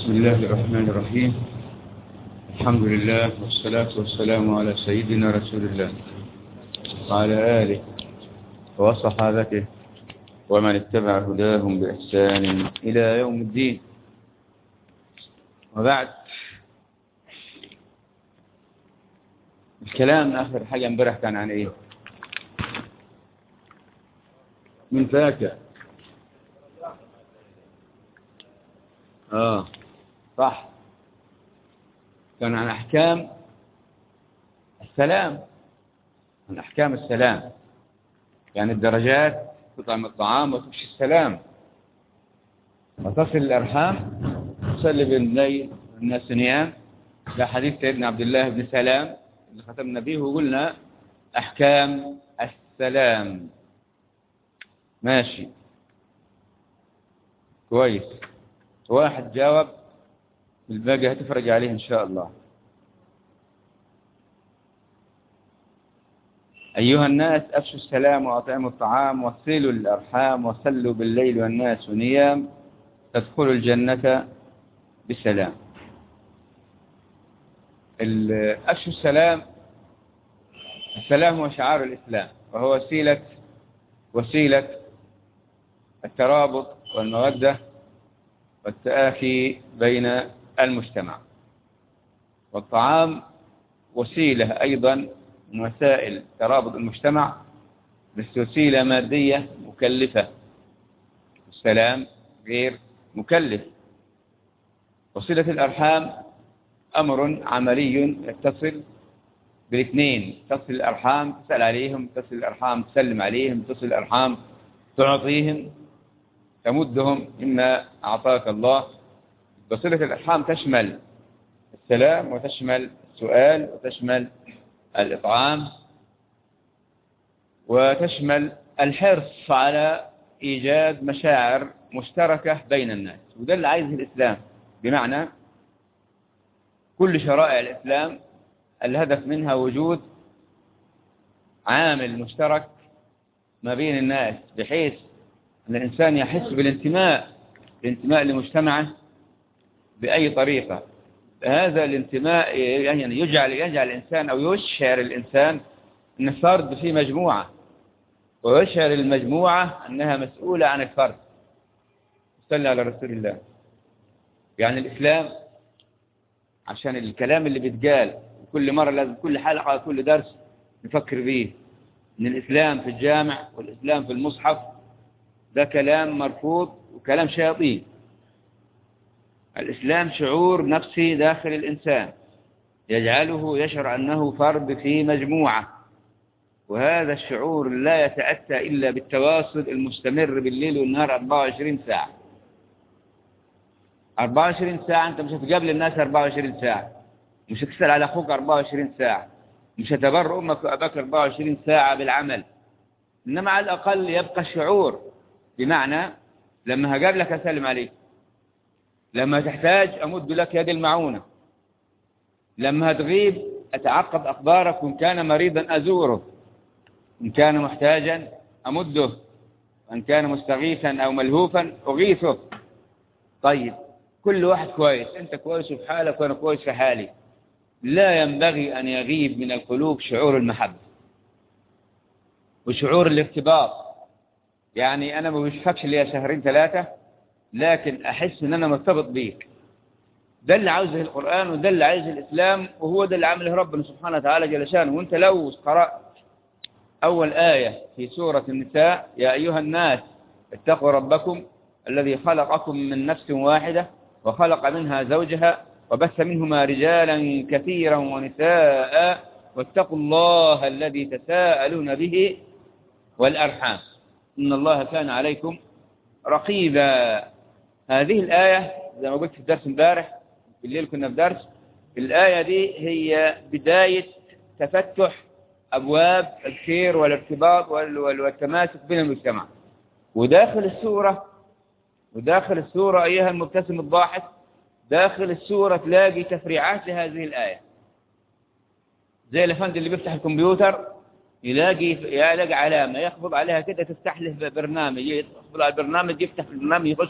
بسم الله الرحمن الرحيم الحمد لله والصلاة والسلام على سيدنا رسول الله وعلى آله وصحابته ومن اتبع هداهم بإحسان إلى يوم الدين وبعد الكلام آخر حاجة امبارح كان عن إيه من فاكر آه صح كان عن أحكام السلام عن أحكام السلام يعني الدرجات تطعم الطعام وتمشي السلام وتصل الأرحام تصلي بالليل الناس نيام ده حديث سيدنا عبد الله بن سلام اللي ختمنا به وقلنا أحكام السلام ماشي كويس واحد جاوب الباقي هتفرج عليه إن شاء الله أيها الناس أفشوا السلام وأطعموا الطعام وصلوا الأرحام وصلوا بالليل والناس نيام تدخلوا الجنة بسلام أفشوا السلام السلام هو شعار الإسلام وهو وسيلة وسيلة الترابط والمودة والتآخي بين المجتمع والطعام وسيلة أيضا من وسائل ترابط المجتمع بس وسيلة مادية مكلفة السلام غير مكلف وصلة الأرحام أمر عملي يتصل بالاثنين تصل الأرحام تسأل عليهم تصل الأرحام تسلم عليهم تصل الأرحام تعطيهم تمدهم مما أعطاك الله بصلة الأرحام تشمل السلام وتشمل السؤال وتشمل الإطعام وتشمل الحرص على إيجاد مشاعر مشتركة بين الناس وده اللي عايزه الإسلام بمعنى كل شرائع الإسلام الهدف منها وجود عامل مشترك ما بين الناس بحيث أن الإنسان يحس بالانتماء الانتماء لمجتمعه بأي طريقة هذا الانتماء يعني يجعل يجعل الإنسان أو يشعر الإنسان أن الفرد في مجموعة ويشعر المجموعة أنها مسؤولة عن الفرد صلى على رسول الله يعني الإسلام عشان الكلام اللي بيتقال كل مرة لازم كل حلقة كل درس نفكر به أن الإسلام في الجامع والإسلام في المصحف ده كلام مرفوض وكلام شياطين الإسلام شعور نفسي داخل الإنسان يجعله يشعر أنه فرد في مجموعة وهذا الشعور لا يتأتى إلا بالتواصل المستمر بالليل والنهار 24 ساعة 24 ساعة أنت مش هتقابل الناس 24 ساعة مش هتسأل على أخوك 24 ساعة مش هتبر أمك وأباك 24 ساعة بالعمل إنما على الأقل يبقى الشعور بمعنى لما هقابلك أسلم عليك لما تحتاج أمد لك يد المعونة لما تغيب أتعقب أخبارك وإن كان مريضا أزوره إن كان محتاجا أمده وإن كان مستغيثا أو ملهوفا أغيثه طيب كل واحد كويس أنت كويس في حالك وأنا كويس في حالي لا ينبغي أن يغيب من القلوب شعور المحبة وشعور الارتباط يعني أنا ما بشفكش لي شهرين ثلاثة لكن أحس أن أنا مرتبط بيك ده اللي عاوزه القرآن وده اللي عايزه الإسلام وهو ده اللي عمله ربنا سبحانه وتعالى جل شانه وانت لو قرأت أول آية في سورة النساء يا أيها الناس اتقوا ربكم الذي خلقكم من نفس واحدة وخلق منها زوجها وبث منهما رجالا كثيرا ونساء واتقوا الله الذي تساءلون به والأرحام إن الله كان عليكم رقيبا هذه الآية زي ما قلت في الدرس امبارح بالليل كنا في درس الآية دي هي بداية تفتح أبواب الخير والارتباط والتماسك بين المجتمع وداخل السورة وداخل السورة أيها المبتسم الضاحك داخل السورة تلاقي تفريعات لهذه الآية زي الأفندي اللي بيفتح الكمبيوتر يلاقي يلاقي علامة يخفض عليها كده تفتح له برنامج يخفض على البرنامج يفتح البرنامج يخش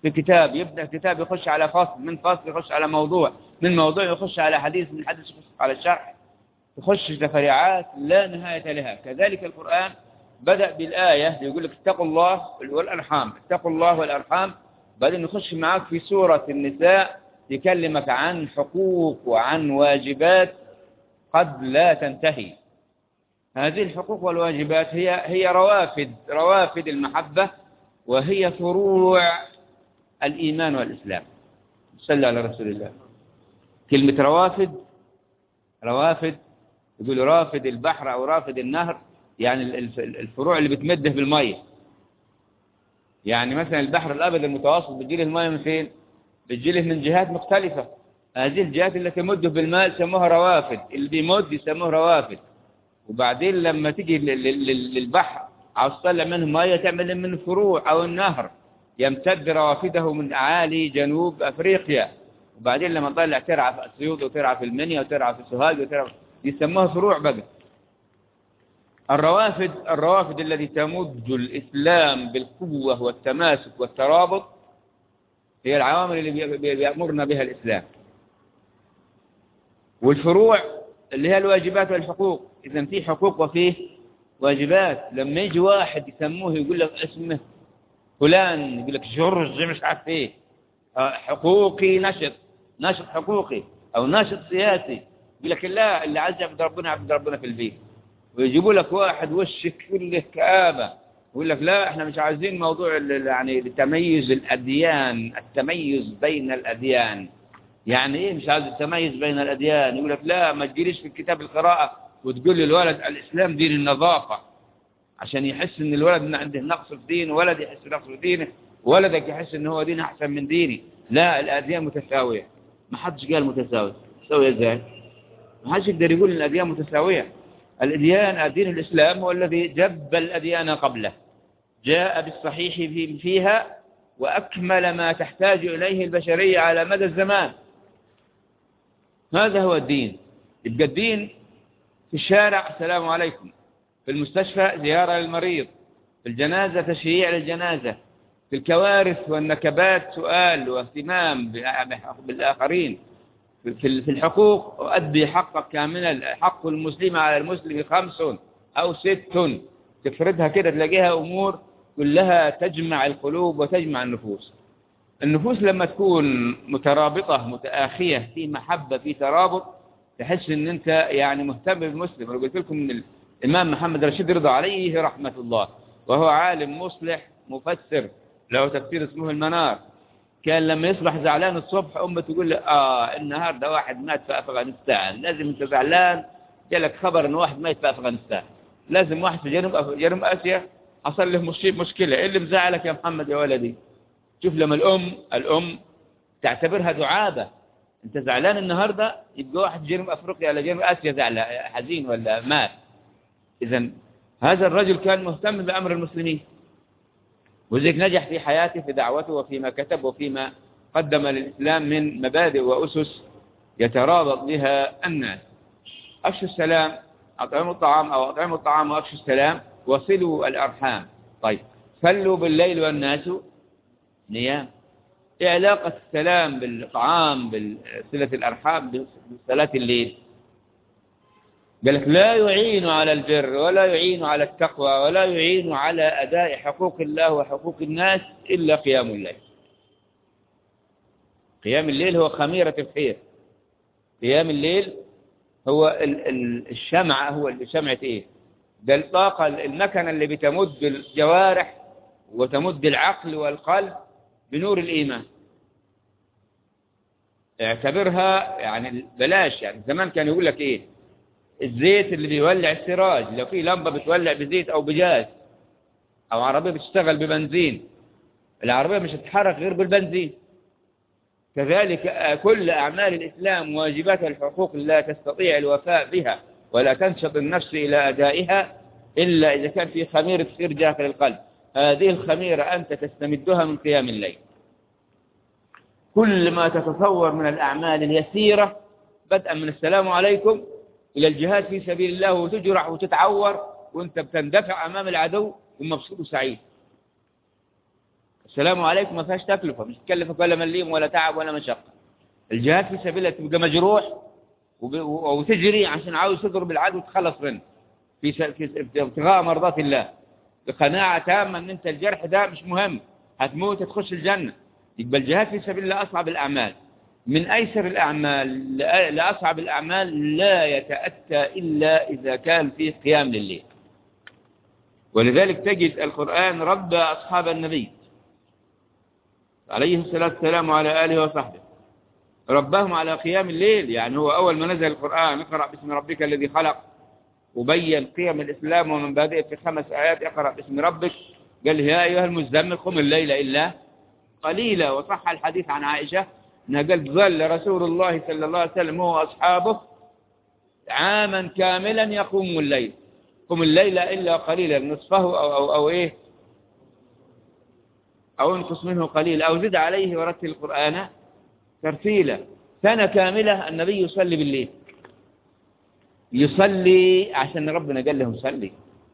في كتاب يبدأ كتاب يخش على فصل من فصل يخش على موضوع من موضوع يخش على حديث من حديث يخش على الشرح تخش تفريعات لا نهاية لها كذلك القرآن بدأ بالآية يقول لك اتقوا الله والأرحام اتقوا الله والأرحام بعدين نخش معاك في سورة النساء يكلمك عن حقوق وعن واجبات قد لا تنتهي هذه الحقوق والواجبات هي هي روافد روافد المحبة وهي فروع الإيمان والإسلام صلى على رسول الله كلمة روافد روافد يقول رافد البحر أو رافد النهر يعني الفروع اللي بتمده بالمية يعني مثلا البحر الأبيض المتوسط بتجيله المية من فين بتجيله من جهات مختلفة هذه الجهات اللي تمده بالماء يسموها روافد اللي بيمد يسموه روافد وبعدين لما تيجي للبحر عاوز تطلع منه مية تعمل منه فروع أو النهر يمتد روافده من أعالي جنوب أفريقيا وبعدين لما تطلع ترعى في أسيوط وترعى في المنيا وترعى في سوهاج وترعى يسموها فروع بقى الروافد الروافد التي تمد الإسلام بالقوة والتماسك والترابط هي العوامل اللي بيأمرنا بها الإسلام والفروع اللي هي الواجبات والحقوق إذا في حقوق وفيه واجبات لما يجي واحد يسموه يقول لك اسمه فلان يقول لك جورج مش عارف ايه حقوقي نشط نشط حقوقي او نشط سياسي يقول لك لا اللي عايز يعبد ربنا يعبد ربنا في البيت ويجيبوا لك واحد وشك كله كآبة يقول لك لا احنا مش عايزين موضوع يعني تميز الأديان التميز بين الأديان يعني ايه مش عايز التميز بين الأديان يقول لك لا ما تجيليش في الكتاب القراءة وتقول للولد الإسلام دين النظافة عشان يحس ان الولد عنده نقص في دينه ولد يحس بنقص في دينه ولدك يحس ان هو دين احسن من ديني لا الاديان متساويه ما حدش قال متساويه متساويه ازاي ما حدش يقدر يقول ان الاديان متساويه الاديان دين الاسلام هو الذي جب الاديان قبله جاء بالصحيح فيها واكمل ما تحتاج اليه البشريه على مدى الزمان هذا هو الدين يبقى الدين في الشارع السلام عليكم في المستشفى زيارة للمريض في الجنازة تشييع للجنازة في الكوارث والنكبات سؤال واهتمام بالآخرين في الحقوق أؤدي حقك كاملا حق المسلم على المسلم خمس أو ست تفردها كده تلاقيها أمور كلها تجمع القلوب وتجمع النفوس النفوس لما تكون مترابطة متآخية في محبة في ترابط تحس ان انت يعني مهتم بالمسلم انا قلت لكم ان الامام محمد رشيد رضا عليه رحمة الله وهو عالم مصلح مفسر له تفسير اسمه المنار كان لما يصبح زعلان الصبح امه تقول له اه النهارده واحد مات في افغانستان لازم انت زعلان جالك خبر ان واحد مات في افغانستان لازم واحد في جنوب جنوب اسيا حصل له مشكله ايه اللي مزعلك يا محمد يا ولدي شوف لما الام الام تعتبرها دعابه انت زعلان النهاردة يبقى واحد جنوب افريقيا ولا جنوب اسيا زعلان حزين ولا مات اذا هذا الرجل كان مهتم بامر المسلمين وذلك نجح في حياته في دعوته وفيما كتب وفيما قدم للإسلام من مبادئ وأسس يترابط بها الناس أفشوا السلام أطعموا الطعام أو أطعموا الطعام وأفشوا السلام وصلوا الأرحام طيب صلوا بالليل والناس نيام ايه علاقة السلام بالطعام بصلة الأرحام بصلاة الليل قال لك لا يعين على البر ولا يعين على التقوى ولا يعين على أداء حقوق الله وحقوق الناس إلا قيام الليل قيام الليل هو خميرة الخير قيام الليل هو الشمعة هو شمعة ايه ده الطاقة المكنة اللي بتمد الجوارح وتمد العقل والقلب بنور الإيمان اعتبرها يعني بلاش يعني زمان كان يقول لك ايه الزيت اللي بيولع السراج لو في لمبة بتولع بزيت أو بجاز أو عربية بتشتغل ببنزين العربية مش هتتحرك غير بالبنزين كذلك كل أعمال الإسلام واجبات الحقوق لا تستطيع الوفاء بها ولا تنشط النفس إلى أدائها إلا إذا كان في خميرة خير داخل القلب هذه الخميرة أنت تستمدها من قيام الليل كل ما تتصور من الأعمال اليسيرة بدءا من السلام عليكم إلى الجهاد في سبيل الله وتجرح وتتعور وانت بتندفع أمام العدو ومبسوط وسعيد السلام عليكم ما فيهاش تكلفة مش تكلفك ولا مليم ولا تعب ولا مشقة الجهاد في سبيل الله تبقى مجروح وب- و- وتجري عشان عاوز تضرب العدو وتخلص منه في س- في في ابتغاء مرضات الله بقناعة تامة ان انت الجرح ده مش مهم هتموت تخش الجنة يبقى الجهاد في سبيل الله أصعب الأعمال من أيسر الأعمال لأ- لأصعب الأعمال لا يتأتى إلا إذا كان فيه قيام لليل ولذلك تجد القرآن رب أصحاب النبي عليه الصلاة والسلام وعلى آله وصحبه ربهم على قيام الليل يعني هو أول ما نزل القرآن اقرأ باسم ربك الذي خلق وبين قيم الإسلام ومبادئه في خمس آيات اقرأ باسم ربك قال يا أيها المزمل قم الليل إلا قليلا وصح الحديث عن عائشة أنها قالت ظل رسول الله صلى الله عليه وسلم هو وأصحابه عاما كاملا يقوم الليل قم الليل إلا قليلا نصفه أو, أو, أو إيه أو انقص منه قليل أو زد عليه ورتل القرآن ترتيلا سنة كاملة النبي يصلي بالليل يصلي عشان ربنا قال لهم صلي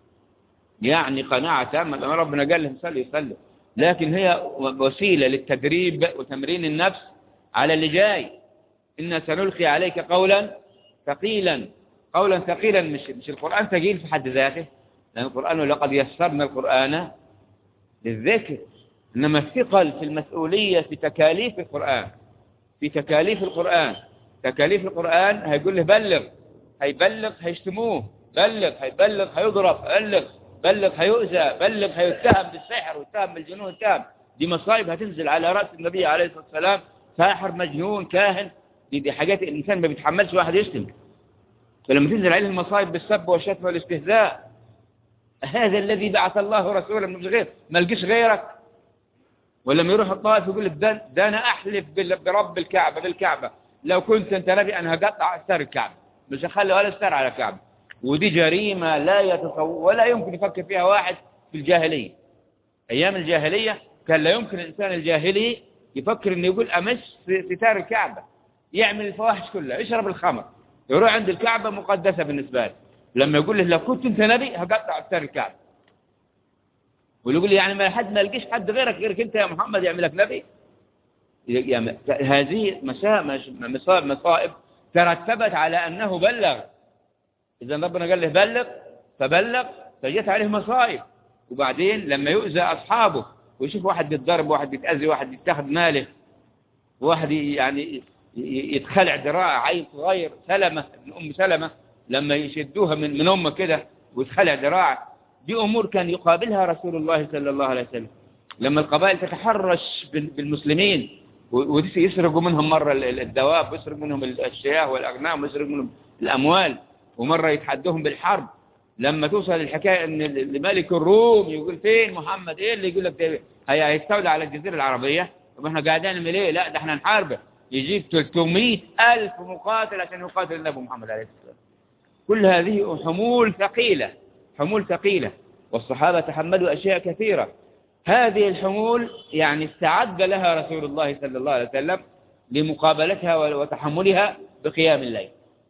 يعني قناعة تامة لما ربنا قال لهم صلي يصلي لكن هي وسيلة للتدريب وتمرين النفس على اللي جاي إنا سنلقي عليك قولا ثقيلا قولا ثقيلا مش, مش القرآن ثقيل في حد ذاته لأن القرآن لقد يسرنا القرآن للذكر إنما الثقل في المسؤولية في تكاليف القرآن في تكاليف القرآن تكاليف القرآن هيقول له بلغ هيبلغ هيشتموه بلغ هيبلغ هيضرب بلغ بلغ هيؤذى بلغ هيتهم بالسحر ويتهم بالجنون يتهم دي مصايب هتنزل على رأس النبي عليه الصلاة والسلام ساحر مجنون كاهن دي, دي حاجات الإنسان ما بيتحملش واحد يشتم فلما تنزل عليه المصايب بالسب والشتم والاستهزاء هذا الذي بعث الله رسولا من غير ما لقيش غيرك ولما يروح الطائف يقول لك ده, ده انا احلف بال- برب الكعبه بالكعبه لو كنت انت نبي انا هقطع استار الكعبه مش هخلي ولا استار على الكعبه ودي جريمه لا يتصور ولا يمكن يفكر فيها واحد في الجاهليه ايام الجاهليه كان لا يمكن الانسان الجاهلي يفكر انه يقول امس في ستار الكعبه يعمل الفواحش كلها يشرب الخمر يروح عند الكعبه مقدسه بالنسبه له لما يقول له لو كنت انت نبي هقطع استار الكعبه ويقول لي يعني ما حد ما لقيش حد غيرك غيرك انت يا محمد يعمل لك نبي يعني هذه مسا- مش- مصائب مصائب ترتبت على انه بلغ اذا ربنا قال له بلغ فبلغ فجت عليه مصائب وبعدين لما يؤذى اصحابه ويشوف واحد بيتضرب واحد بيتاذي واحد بيتاخذ ماله واحد يعني ي- ي- يتخلع ذراع عين صغير سلمة ابن أم سلمة لما يشدوها من من أمه كده ويتخلع ذراع دي أمور كان يقابلها رسول الله صلى الله عليه وسلم لما القبائل تتحرش بال- بالمسلمين و- ويسرقوا منهم مرة ال- ال- الدواب ويسرقوا منهم ال- الشياه والأغنام ويسرقوا منهم الأموال ومرة يتحدوهم بالحرب لما توصل الحكاية ان ال- الملك الروم يقول فين محمد ايه اللي يقول لك ده هي هيستولى على الجزيرة العربية طب احنا قاعدين نعمل ايه لا ده احنا نحاربه يجيب 300 ألف مقاتل عشان يقاتل النبي محمد عليه الصلاة والسلام كل هذه حمول ثقيلة حمول ثقيلة والصحابة تحملوا أشياء كثيرة هذه الحمول يعني استعد لها رسول الله صلى الله عليه وسلم لمقابلتها وتحملها بقيام الليل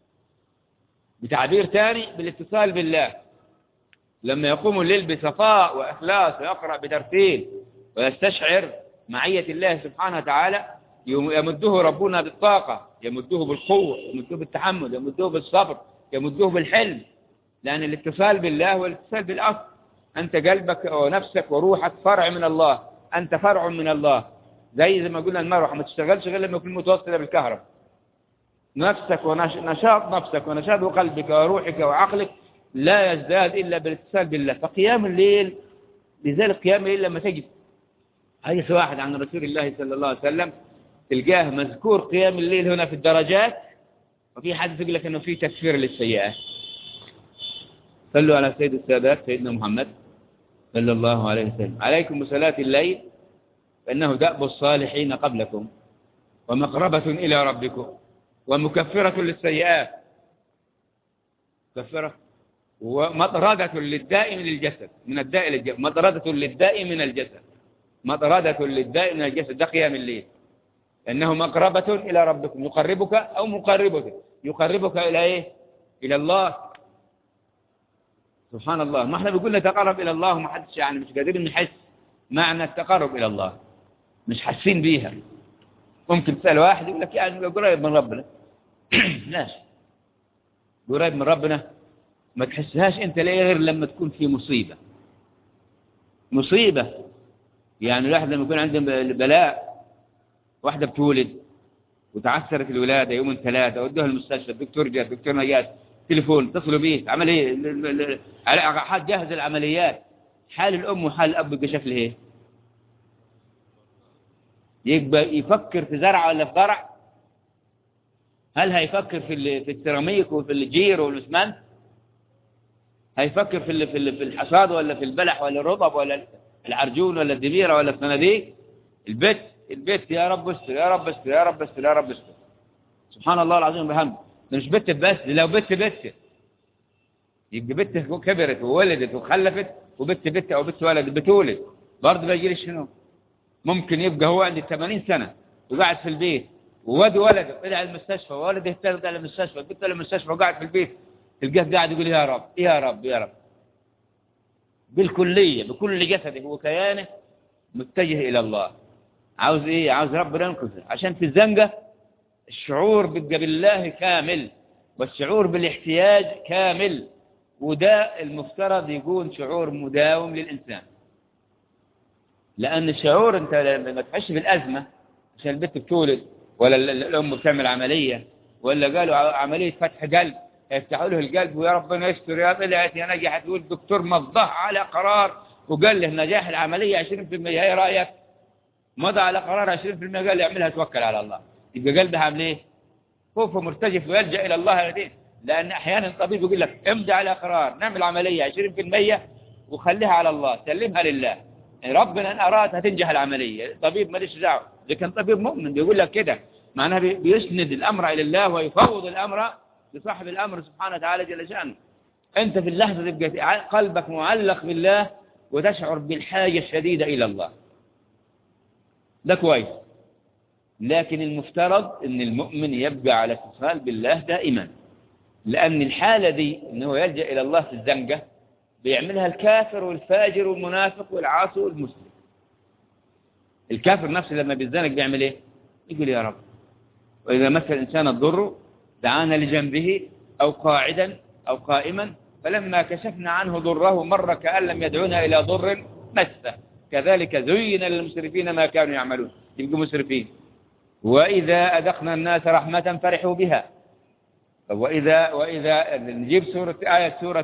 بتعبير ثاني بالاتصال بالله لما يقوم الليل بصفاء وإخلاص ويقرأ بترتيل ويستشعر معية الله سبحانه وتعالى يمده ربنا بالطاقة يمده بالقوة يمده بالتحمل يمده بالصبر يمده بالحلم لأن الاتصال بالله هو الاتصال بالأصل أنت قلبك ونفسك وروحك فرع من الله أنت فرع من الله زي زي ما قلنا المروحة ما تشتغلش غير لما يكون متوصلة بالكهرباء نفسك ونشاط نفسك ونشاط قلبك وروحك وعقلك لا يزداد إلا بالاتصال بالله فقيام الليل لذلك قيام الليل لما تجد حديث واحد عن رسول الله صلى الله عليه وسلم تلقاه مذكور قيام الليل هنا في الدرجات وفي حديث يقول لك انه في تكفير للسيئات صلوا على سيد السادات سيدنا محمد صلى الله عليه وسلم عليكم بصلاة الليل فإنه دأب الصالحين قبلكم ومقربة إلى ربكم ومكفرة للسيئات مكفرة ومطردة للداء من الجسد من الداء للجسد مطردة للداء من الجسد مطردة للداء من الجسد ده قيام الليل لأنه مقربة إلى ربكم يقربك أو مقربك يقربك إلى إيه إلى الله سبحان الله ما احنا بنقول نتقرب إلى الله وما حدش يعني مش قادرين نحس معنى التقرب إلى الله مش حاسين بيها ممكن تسأل واحد يقول لك يعني قريب من ربنا لاش قريب من ربنا ما تحسهاش انت ليه غير لما تكون في مصيبة مصيبة يعني الواحد لما يكون عنده بلاء واحدة بتولد وتعثرت الولادة يومين ثلاثة ودوها المستشفى الدكتور جاء الدكتور نجاة تليفون اتصلوا بيه عمل ايه حد جهز العمليات حال الأم وحال الأب يبقى شكل ايه يبقى يفكر في زرع ولا في ضرع هل هيفكر في في السيراميك وفي الجير والاسمنت هيفكر في في في الحصاد ولا في البلح ولا الرطب ولا العرجون ولا الدميره ولا الصناديق البيت البيت يا رب استر يا رب استر يا رب استر يا رب استر سبحان الله العظيم بحمد ده مش بنت بس دي لو بنت بنت يبقى بنت كبرت وولدت وخلفت وبنت بنت او بنت ولد بتولد برضه بيجي لي شنو ممكن يبقى هو عندي 80 سنه وقاعد في البيت وواد ولد طلع المستشفى وولد الثاني طلع المستشفى البنت طلع المستشفى وقاعد في البيت تلقاه قاعد يقول يا رب يا رب يا رب بالكلية بكل جسده وكيانه متجه إلى الله عاوز إيه عاوز ربنا ينقذه عشان في الزنقة الشعور بيبقى بالله كامل والشعور بالاحتياج كامل وده المفترض يكون شعور مداوم للإنسان لأن الشعور أنت لما تحش بالأزمة عشان البنت بتولد ولا الأم بتعمل عملية ولا قالوا عملية فتح قلب يفتحوا له القلب ويا ربنا يستر يا طلعت يا نجحت والدكتور مضى على قرار وقال له نجاح العملية 20% ايه رأيك مضى على قرار 20% قال له اعملها توكل على الله يبقى قلبها عامل ايه خوفه مرتجف ويلجأ إلى الله يدين لأن أحيانا الطبيب يقول لك امضي على قرار نعمل عملية 20% وخليها على الله سلمها لله يعني ربنا إن أراد هتنجح العملية الطبيب ماليش دعوه لكن طبيب مؤمن بيقول لك كده معناها بيسند الأمر إلى الله ويفوض الأمر لصاحب الأمر سبحانه وتعالى جل شأنه أنت في اللحظة تبقى قلبك معلق بالله وتشعر بالحاجة الشديدة إلى الله ده كويس لكن المفترض أن المؤمن يبقى على اتصال بالله دائما لأن الحالة دي أنه يلجأ إلى الله في الزنقة بيعملها الكافر والفاجر والمنافق والعاصي والمسلم الكافر نفسه لما بيزنق بيعمل ايه يقول يا رب وإذا مس الإنسان الضر دعانا لجنبه أو قاعدا أو قائما فلما كشفنا عنه ضره مر كأن لم يدعونا إلى ضر مسه كذلك زين للمسرفين ما كانوا يعملون يبقوا مسرفين وإذا أذقنا الناس رحمة فرحوا بها وإذا وإذا نجيب سورة آية سورة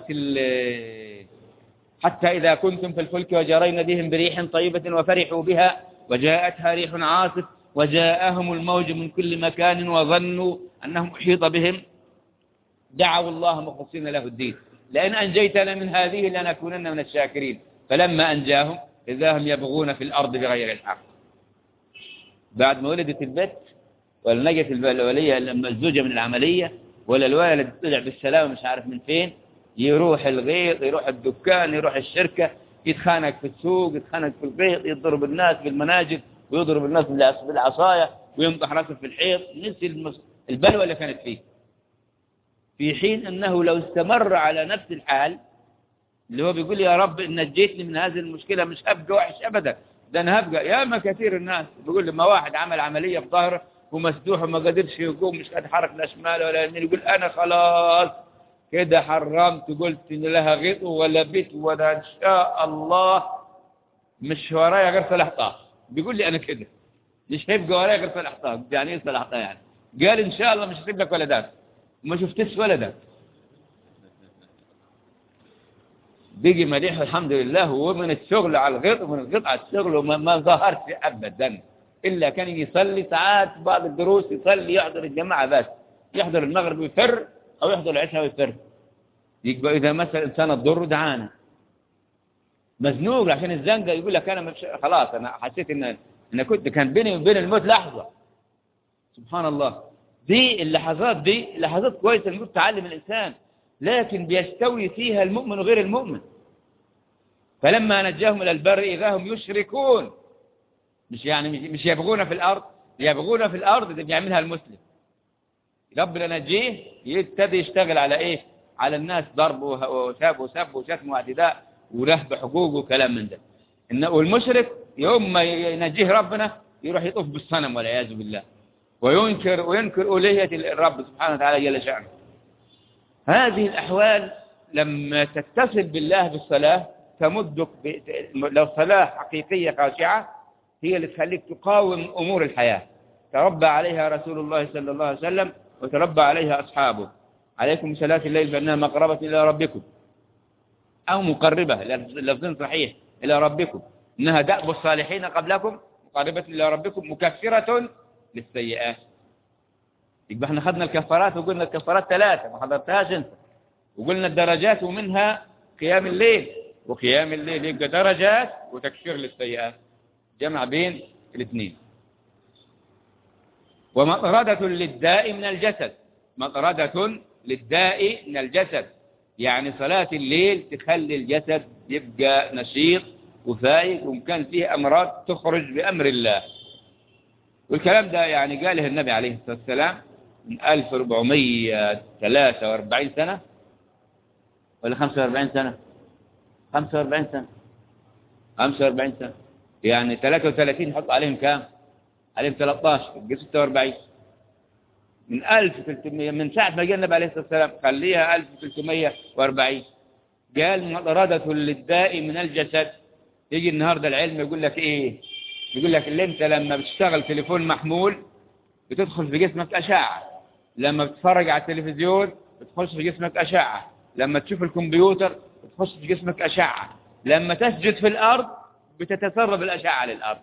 حتى إذا كنتم في الفلك وجرين بهم بريح طيبة وفرحوا بها وجاءتها ريح عاصف وجاءهم الموج من كل مكان وظنوا أنهم أحيط بهم دعوا الله مخلصين له الدين لئن أنجيتنا من هذه لنكونن من الشاكرين فلما أنجاهم إذا هم يبغون في الأرض بغير الحق بعد ما ولدت البت ولا نجت الولية لما الزوجة من العملية ولا الولد طلع بالسلامة مش عارف من فين يروح الغيط يروح الدكان يروح الشركة يتخانق في السوق يتخانق في الغيط يضرب الناس بالمناجد ويضرب الناس بالعصاية ويمطح راسه في الحيط نسي البلوى اللي كانت فيه في حين أنه لو استمر على نفس الحال اللي هو بيقول يا رب إن نجيتني من هذه المشكلة مش هبقى وحش أبدا ده أنا هبقى ياما كثير الناس بيقول لما واحد عمل عملية في ظهره ومسدوح وما قدرش يقوم مش قادر يحرك لا شمال ولا يمين يقول أنا خلاص كده حرمت قلت إن لها غيط ولا بيت ولا إن شاء الله مش ورايا غير صلاح طه بيقول لي أنا كده مش هيبقى ورايا غير صلاح طه يعني إيه صلاح طه يعني قال إن شاء الله مش هسيب لك ولدات وما شفتش ولدك بيجي مليح الحمد لله ومن الشغل على الغيط ومن الغيط على الشغل وما ما ظهرش أبدا إلا كان يصلي ساعات بعض الدروس يصلي يحضر الجماعة بس يحضر المغرب ويفر أو يحضر العشاء ويفر يبقى إذا مثل إنسان الضر دعانا مزنوق عشان الزنقة يقول لك أنا مش خلاص أنا حسيت إن أنا كنت كان بيني وبين الموت لحظة سبحان الله دي اللحظات دي لحظات كويسة المفروض تعلم الإنسان لكن بيستوي فيها المؤمن وغير المؤمن فلما نجاهم إلى البر إذا هم يشركون مش يعني مش, مش يبغون في الأرض يبغون في الأرض دي بيعملها المسلم ربنا نجيه يبتدي يشتغل على إيه على الناس ضرب وسب وسب وشتم واعتداء ونهب حقوق وكلام من ده إن والمشرك يوم ما ينجيه ربنا يروح يطوف بالصنم والعياذ بالله وينكر وينكر ألوهية الرب سبحانه وتعالى جل شأنه هذه الأحوال لما تتصل بالله بالصلاة تمدك ب... لو صلاة حقيقية خاشعة هي اللي تخليك تقاوم أمور الحياة تربى عليها رسول الله صلى الله عليه وسلم وتربى عليها أصحابه عليكم صلاة الليل فإنها مقربة إلى ربكم أو مقربة لفظ صحيح إلى ربكم إنها دأب الصالحين قبلكم مقربة إلى ربكم مكفرة للسيئات يبقى احنا خدنا الكفارات وقلنا الكفارات ثلاثة ما حضرتهاش انت وقلنا الدرجات ومنها قيام الليل وقيام الليل يبقى درجات وتكفير للسيئات جمع بين الاثنين ومطردة للداء من الجسد مطردة للداء من الجسد يعني صلاة الليل تخلي الجسد يبقى نشيط وفايق ومكان فيه أمراض تخرج بأمر الله والكلام ده يعني قاله النبي عليه الصلاة والسلام من 1443 سنة ولا 45 سنة 45 سنة 45 سنة يعني 33 حط عليهم كام عليهم 13 يبقى 46 من 1300 من ساعة ما جاء النبي عليه الصلاة والسلام خليها 1340 قال مطردة للداء من الجسد يجي النهاردة العلم يقول لك ايه يقول لك اللي انت لما بتشتغل تليفون محمول بتدخل في جسمك أشعة لما بتتفرج على التلفزيون بتخش في جسمك أشعة لما تشوف الكمبيوتر بتخش في جسمك أشعة لما تسجد في الأرض بتتسرب الأشعة للأرض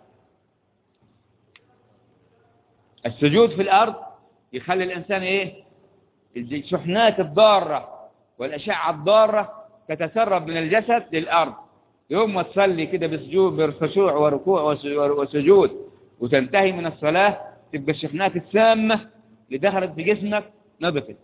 السجود في الأرض يخلي الإنسان إيه الشحنات الضارة والأشعة الضارة تتسرب من الجسد للأرض يوم ما تصلي كده بسجود بخشوع وركوع وسجود وتنتهي من الصلاة تبقى الشحنات السامة اللي دخلت في جسمك نضفت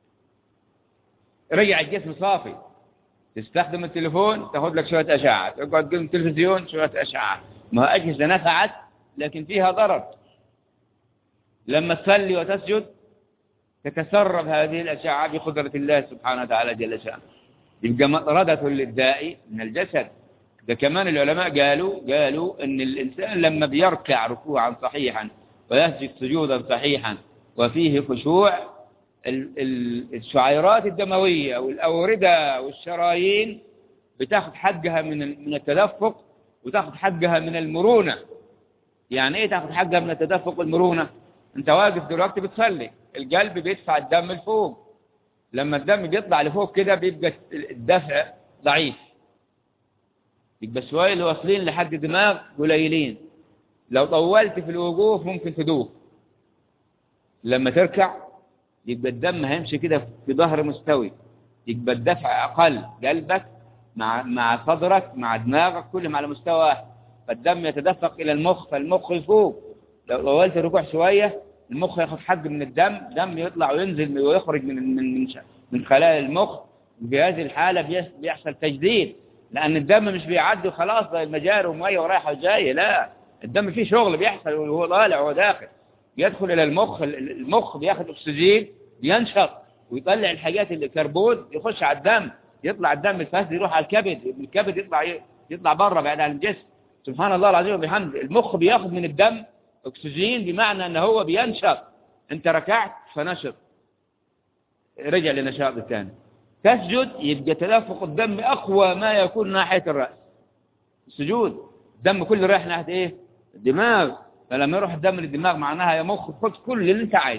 رجع الجسم صافي تستخدم التليفون تاخذ لك شوية أشعة تقعد قدام التلفزيون شوية أشعة ما أجهزة نفعت لكن فيها ضرر لما تصلي وتسجد تتسرب هذه الأشعة بقدرة الله سبحانه وتعالى جل شأنه يبقى مطردة للداء من الجسد ده كمان العلماء قالوا قالوا ان الإنسان لما بيركع ركوعا صحيحا ويسجد سجودا صحيحا وفيه خشوع الشعيرات الدموية والأوردة والشرايين بتاخد حقها من من التدفق وتاخد حقها من المرونة يعني ايه تاخد حقها من التدفق والمرونة انت واقف دلوقتي بتصلي القلب بيدفع الدم لفوق لما الدم بيطلع لفوق كده بيبقى الدفع ضعيف يبقى شوية اللي واصلين لحد الدماغ قليلين لو طولت في الوقوف ممكن تدوخ لما تركع يبقى الدم هيمشي كده في ظهر مستوي يبقى الدفع أقل قلبك مع مع صدرك مع دماغك كلهم على مستوى واحد فالدم يتدفق إلى المخ فالمخ يفوق لو طولت الركوع شوية المخ ياخد حق من الدم دم يطلع وينزل ويخرج من من من, من خلايا المخ وفي هذه الحالة بيحصل تجديد لأن الدم مش بيعدي وخلاص زي المجاري ومية ورايحة وجاية لا الدم فيه شغل بيحصل وهو طالع وهو داخل يدخل إلى المخ المخ بياخد أكسجين ينشط ويطلع الحاجات اللي كربون يخش على الدم يطلع الدم الفاسد يروح على الكبد الكبد يطلع يطلع بره بعد عن الجسم سبحان الله العظيم وبحمد المخ بياخد من الدم أكسجين بمعنى أنه هو بينشط أنت ركعت فنشط رجع لنشاط الثاني تسجد يبقى تدفق الدم أقوى ما يكون ناحية الرأس السجود الدم كله رايح ناحية إيه الدماغ فلما يروح الدم للدماغ معناها يا مخ خد كل اللي انت عايزه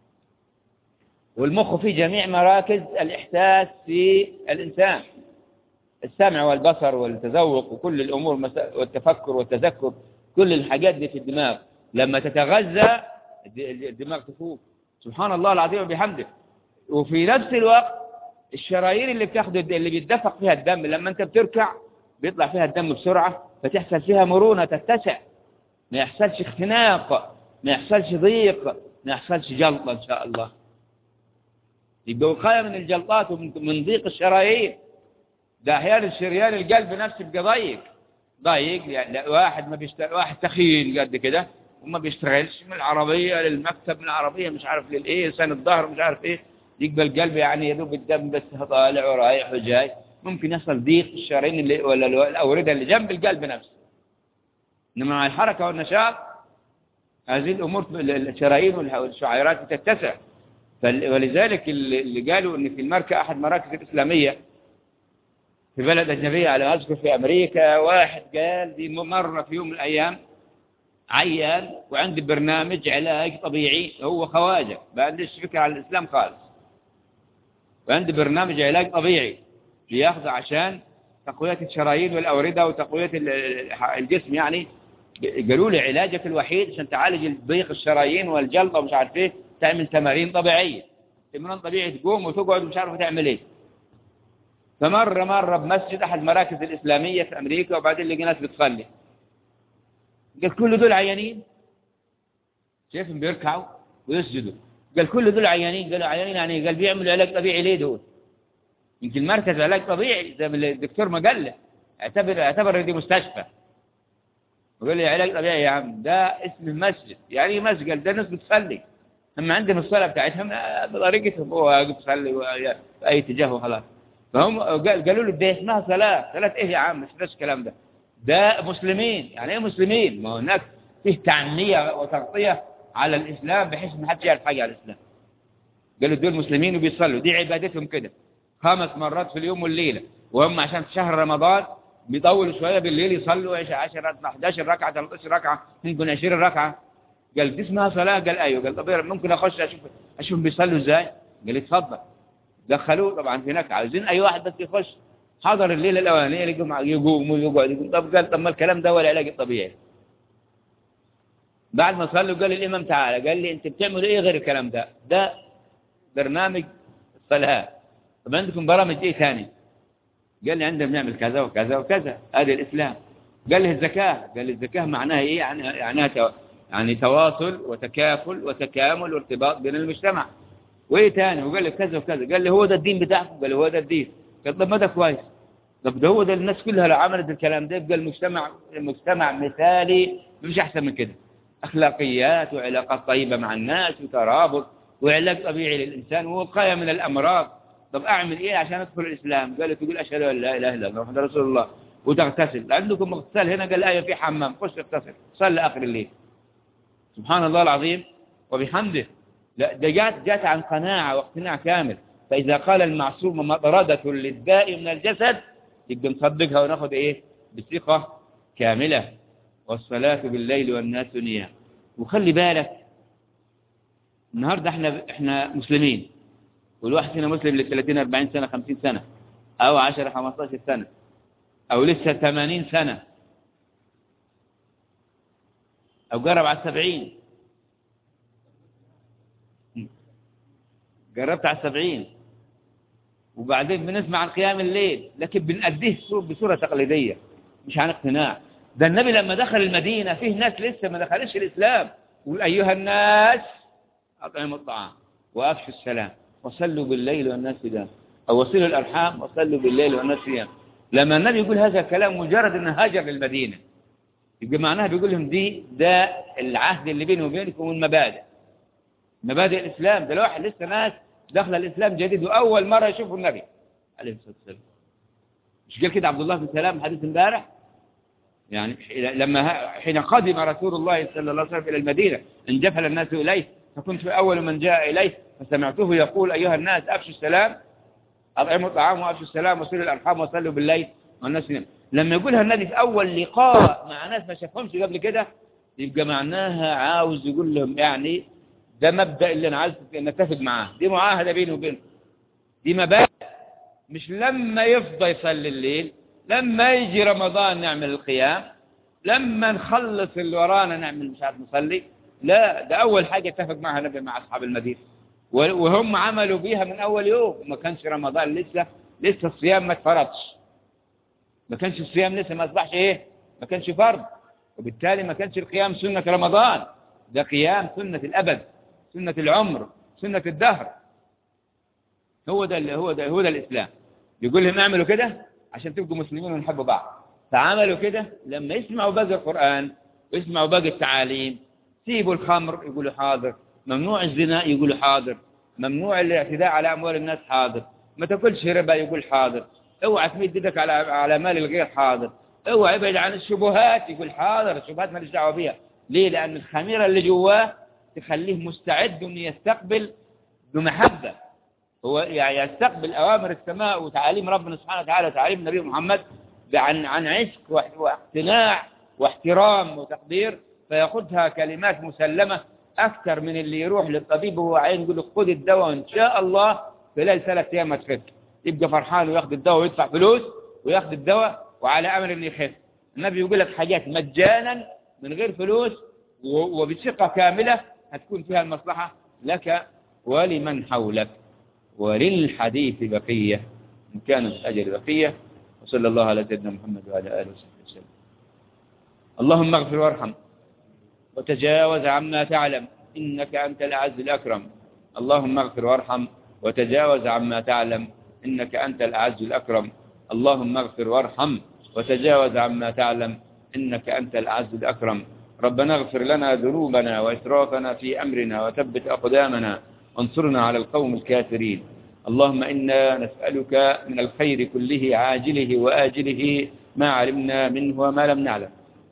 والمخ فيه جميع مراكز الإحساس في الإنسان السمع والبصر والتذوق وكل الأمور والتفكر والتذكر كل الحاجات دي في الدماغ لما تتغذى الدماغ تفوق سبحان الله العظيم وبحمده وفي نفس الوقت الشرايين اللي بتاخد اللي بيتدفق فيها الدم لما انت بتركع بيطلع فيها الدم بسرعة فتحصل فيها مرونة تتسع ما يحصلش اختناق ما يحصلش ضيق ما يحصلش جلطة ان شاء الله يبقى وقاية من الجلطات ومن ضيق الشرايين ده احيانا الشريان القلب نفسه يبقى ضيق ضيق يعني واحد ما بيشتغل واحد تخين قد كده وما بيشتغلش من العربية للمكتب من العربية مش عارف للايه سنة الظهر مش عارف ايه يقبل القلب يعني يذوب الدم بس طالع ورايح وجاي ممكن يحصل ضيق الشرايين اللي ولا الأوردة اللي جنب القلب نفسه إنما مع الحركة والنشاط هذه الأمور الشرايين والشعيرات تتسع ولذلك اللي قالوا أن في المركة أحد مراكز الإسلامية في بلد أجنبية على أذكر في أمريكا واحد قال دي مرة في يوم من الأيام عيان وعندي برنامج علاج طبيعي هو خواجة ما عنديش فكرة عن الإسلام خالص وعندي برنامج علاج طبيعي بياخذه عشان تقوية الشرايين والأوردة وتقوية الجسم يعني قالوا لي علاجك الوحيد عشان تعالج ضيق الشرايين والجلطة ومش عارف ايه تعمل تمارين طبيعية تمرين طبيعي تقوم وتقعد ومش عارف تعمل ايه فمرة مرة بمسجد أحد المراكز الإسلامية في أمريكا وبعدين لقي ناس بتصلي قال كل دول عيانين شايفهم بيركعوا ويسجدوا قال كل دول عيانين قالوا عيانين يعني قال بيعملوا علاج طبيعي ليه دول يمكن مركز علاج طبيعي زي ما الدكتور ما قال له اعتبر اعتبر دي مستشفى وقال لي علاج طبيعي يا عم ده اسم المسجد يعني ايه مسجد قال ده ناس بتصلي اما عندنا الصلاه بتاعتهم بطريقتهم هو واقف يصلي في اي اتجاه وخلاص فهم قالوا له ده اسمها صلاه صلاه ايه يا عم مش الكلام ده ده مسلمين يعني ايه مسلمين ما هناك فيه تعنية وتغطية على الإسلام بحيث ما حدش يعرف حاجة على الإسلام قالوا دول مسلمين وبيصلوا دي عبادتهم كده خمس مرات في اليوم والليلة وهم عشان في شهر رمضان بيطولوا شوية بالليل يصلوا 10 11 ركعة 13 ركعة ممكن 20 ركعة قال دي اسمها صلاة قال أيوه قال طب ممكن أخش أشوف أشوف بيصلوا إزاي قال اتفضل دخلوه طبعا هناك عايزين أي واحد بس يخش حضر الليلة الأولانية يقوم يقوم ويقعد يقوم طب قال طب ما الكلام ده هو العلاج الطبيعي بعد ما صلوا قال الإمام تعالى قال لي أنت بتعمل إيه غير الكلام ده ده برنامج الصلاة طب عندكم برامج إيه ثاني قال لي عندنا بنعمل كذا وكذا وكذا هذا الإسلام قال لي الزكاة قال لي الزكاة معناها إيه يعني يعني يعني تواصل وتكافل وتكامل وارتباط بين المجتمع وإيه ثاني وقال لي كذا وكذا قال لي هو ده الدين بتاعكم قال لي هو ده الدين قال طب ما ده كويس طب ده هو ده الناس كلها لو عملت الكلام ده يبقى المجتمع المجتمع مثالي مش احسن من كده اخلاقيات وعلاقات طيبه مع الناس وترابط وعلاج طبيعي للانسان ووقايه من الامراض طب اعمل ايه عشان ادخل الاسلام قال تقول اشهد ان لا اله الا الله محمد رسول الله وتغتسل عندكم اغتسال هنا قال ايه في حمام خش اغتسل صلي اخر الليل سبحان الله العظيم وبحمده لا ده جات جات عن قناعه واقتناع كامل فاذا قال المعصوم مطرده للداء من الجسد يبقى نصدقها وناخد ايه بثقة كاملة والصلاة بالليل والناس نيام وخلي بالك النهاردة احنا احنا مسلمين والواحد فينا مسلم ل 30 40 سنة 50 سنة او 10 15 سنة او لسه 80 سنة او قرب على 70 قربت على 70 وبعدين بنسمع عن قيام الليل لكن بنأديه بصورة تقليدية مش عن اقتناع ده النبي لما دخل المدينة فيه ناس لسه ما دخلش الإسلام يقول أيها الناس أطعموا الطعام وأفشوا السلام وصلوا بالليل والناس نيام أو وصلوا الأرحام وصلوا بالليل والناس نيام لما النبي يقول هذا الكلام مجرد أنه هاجر للمدينة يبقى معناها بيقول لهم دي ده العهد اللي بيني وبينكم والمبادئ مبادئ الإسلام ده الواحد لسه ناس دخل الإسلام جديد وأول مرة يشوفوا النبي عليه الصلاة والسلام مش قال كده عبد الله بن سلام حديث امبارح يعني لما حين قدم رسول الله صلى الله عليه وسلم إلى المدينة انجفل الناس إليه فكنت أول من جاء إليه فسمعته يقول أيها الناس أفشوا السلام أطعموا الطعام وأفشوا السلام وصلوا الأرحام وصلوا بالليل والناس ينام لما يقولها النبي في أول لقاء مع ناس ما شافهمش قبل كده يبقى معناها عاوز يقول لهم يعني ده مبدأ اللي أنا عايز نتفق معاه دي معاهدة بيني وبينه دي مبادئ مش لما يفضى يصلي الليل لما يجي رمضان نعمل القيام لما نخلص اللي ورانا نعمل مش عارف نصلي لا ده أول حاجة اتفق معها النبي مع أصحاب المدينة وهم عملوا بيها من أول يوم ما كانش رمضان لسه لسه الصيام ما اتفرضش ما كانش الصيام لسه ما أصبحش إيه ما كانش فرض وبالتالي ما كانش القيام سنة رمضان ده قيام سنة الأبد سنة العمر سنة الدهر هو ده هو ده هو ده الإسلام يقول لهم اعملوا كده عشان تبقوا مسلمين ونحبوا بعض فعملوا كده لما يسمعوا باقي القرآن ويسمعوا باقي التعاليم سيبوا الخمر يقولوا حاضر ممنوع الزنا يقولوا حاضر ممنوع الاعتداء على أموال الناس حاضر ما تاكلش ربا يقول حاضر اوعى تمد يدك على على مال الغير حاضر اوعى ابعد عن الشبهات يقول حاضر الشبهات ماليش دعوه بيها ليه لان الخميره اللي جواه تخليه مستعد انه يستقبل بمحبه هو يعني يستقبل اوامر السماء وتعاليم ربنا سبحانه وتعالى وتعاليم النبي محمد عن عن عشق واقتناع واحترام وتقدير فياخذها كلمات مسلمه اكثر من اللي يروح للطبيب وهو عين يقول له خذ الدواء وان شاء الله خلال ثلاث ايام هتخف يبقى فرحان وياخذ الدواء ويدفع فلوس وياخذ الدواء وعلى امر انه يخف النبي يقول لك حاجات مجانا من غير فلوس وبثقه كامله هتكون فيها المصلحه لك ولمن حولك وللحديث بقيه ان كانت الاجل بقيه وصلى الله على سيدنا محمد وعلى اله وصحبه وسلم اللهم اغفر وارحم وتجاوز عما تعلم إنك أنت الأعز الأكرم اللهم اغفر وارحم وتجاوز عما تعلم إنك أنت الأعز الأكرم اللهم اغفر وارحم وتجاوز عما تعلم إنك أنت الأعز الأكرم ربنا اغفر لنا ذنوبنا وإسرافنا في أمرنا وثبت أقدامنا وانصرنا على القوم الكافرين اللهم إنا نسألك من الخير كله عاجله وآجله ما علمنا منه وما لم نعلم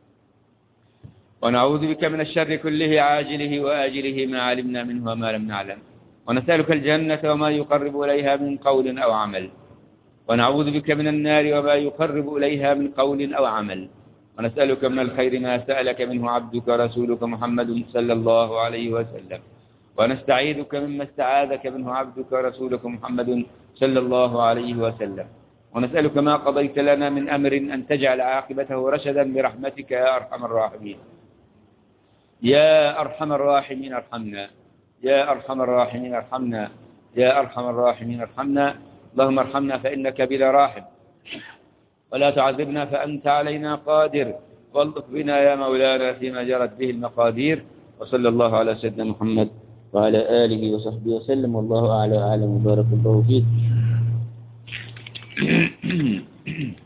ونعوذ بك من الشر كله عاجله وآجله ما علمنا منه وما لم نعلم ونسألك الجنة وما يقرب إليها من قول أو عمل ونعوذ بك من النار وما يقرب إليها من قول أو عمل ونسألك من الخير ما سألك منه عبدك رسولك محمد صلى الله عليه وسلم ونستعيذك مما استعاذك منه عبدك رسولك محمد صلى الله عليه وسلم ونسألك ما قضيت لنا من أمر أن تجعل عاقبته رشدا برحمتك يا أرحم الراحمين يا أرحم الراحمين ارحمنا يا أرحم الراحمين ارحمنا يا أرحم الراحمين ارحمنا اللهم ارحمنا فإنك بلا راحم ولا تعذبنا فأنت علينا قادر والطف بنا يا مولانا فيما جرت به المقادير وصلى الله على سيدنا محمد وعلى آله وصحبه وسلم والله أعلى وأعلم وبارك الله فيك